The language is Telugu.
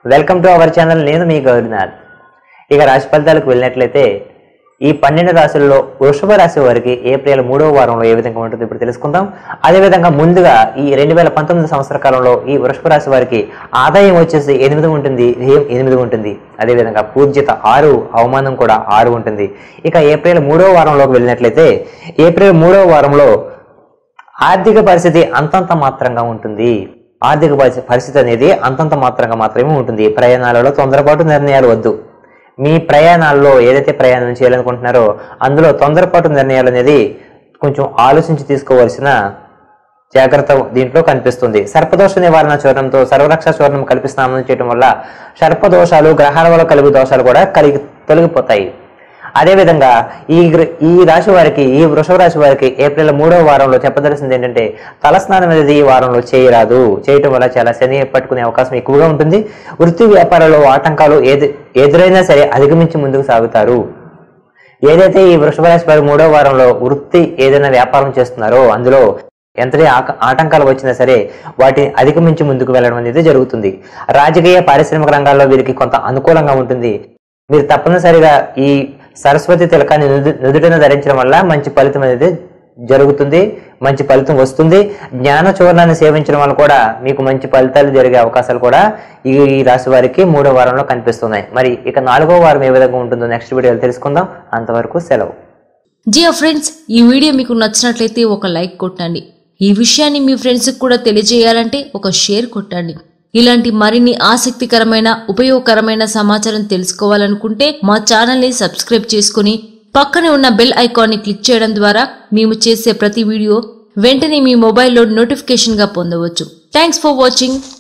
వెల్కమ్ టు అవర్ ఛానల్ నేను మీ గౌరీనాథ్ ఇక రాశి ఫలితాలకు వెళ్ళినట్లయితే ఈ పన్నెండు రాశుల్లో వృషభ రాశి వారికి ఏప్రిల్ మూడవ వారంలో ఏ విధంగా ఉంటుందో ఇప్పుడు తెలుసుకుందాం అదేవిధంగా ముందుగా ఈ రెండు వేల పంతొమ్మిది సంవత్సర కాలంలో ఈ వృషభ రాశి వారికి ఆదాయం వచ్చేసి ఎనిమిది ఉంటుంది వ్యయం ఎనిమిది ఉంటుంది అదేవిధంగా పూజ్యత ఆరు అవమానం కూడా ఆరు ఉంటుంది ఇక ఏప్రిల్ మూడవ వారంలోకి వెళ్ళినట్లయితే ఏప్రిల్ మూడవ వారంలో ఆర్థిక పరిస్థితి అంతంత మాత్రంగా ఉంటుంది ఆర్థిక పరిస్థి- పరిస్థితి అనేది అంతంత మాత్రంగా మాత్రమే ఉంటుంది ప్రయాణాలలో తొందరపాటు నిర్ణయాలు వద్దు మీ ప్రయాణాల్లో ఏదైతే ప్రయాణం చేయాలనుకుంటున్నారో అందులో తొందరపాటు నిర్ణయాలు అనేది కొంచెం ఆలోచించి తీసుకోవాల్సిన జాగ్రత్త దీంట్లో కనిపిస్తుంది సర్పదోష నివారణ చూడడంతో సర్వరక్ష చూర్ణం కలిపి స్నానం చేయడం వల్ల సర్పదోషాలు గ్రహాల వల్ల కలిగే దోషాలు కూడా కలిగి తొలగిపోతాయి అదేవిధంగా ఈ గ్ర- ఈ రాశి వారికి ఈ వృషభ రాశి వారికి ఏప్రిల్ మూడవ వారంలో చెప్పదలసింది ఏంటంటే తలస్నానం అనేది ఈ వారంలో చేయరాదు చేయటం వల్ల చాలా శని పట్టుకునే అవకాశం ఎక్కువగా ఉంటుంది వృత్తి వ్యాపారాల్లో ఆటంకాలు ఏది ఎదురైనా సరే అధిగమించి ముందుకు సాగుతారు ఏదైతే ఈ వృషభ రాశి వారి మూడో వారంలో వృత్తి ఏదైనా వ్యాపారం చేస్తున్నారో అందులో ఎంతటి ఆక- ఆటంకాలు వచ్చినా సరే వాటిని అధిగమించి ముందుకు వెళ్ళడం అనేది జరుగుతుంది రాజకీయ పారిశ్రామిక రంగాల్లో వీరికి కొంత అనుకూలంగా ఉంటుంది మీరు తప్పనిసరిగా ఈ సరస్వతి తిలకాన్ని నుదు నుదుటిన ధరించడం వల్ల మంచి ఫలితం అనేది జరుగుతుంది మంచి ఫలితం వస్తుంది జ్ఞాన చూర్ణాన్ని సేవించడం వల్ల కూడా మీకు మంచి ఫలితాలు జరిగే అవకాశాలు కూడా ఈ ఈ రాశి వారికి మూడో వారంలో కనిపిస్తున్నాయి మరి ఇక నాలుగో వారం ఏ విధంగా ఉంటుందో నెక్స్ట్ వీడియోలో తెలుసుకుందాం అంతవరకు సెలవు జియర్ ఫ్రెండ్స్ ఈ వీడియో మీకు నచ్చినట్లయితే ఒక లైక్ కొట్టండి ఈ విషయాన్ని మీ ఫ్రెండ్స్కి కూడా తెలియజేయాలంటే ఒక షేర్ కొట్టండి ఇలాంటి మరిన్ని ఆసక్తికరమైన ఉపయోగకరమైన సమాచారం తెలుసుకోవాలనుకుంటే మా ఛానల్ని సబ్స్క్రైబ్ చేసుకుని పక్కనే ఉన్న బెల్ ఐకాన్ని క్లిక్ చేయడం ద్వారా మేము చేసే ప్రతి వీడియో వెంటనే మీ మొబైల్లో నోటిఫికేషన్గా పొందవచ్చు థ్యాంక్స్ ఫర్ వాచింగ్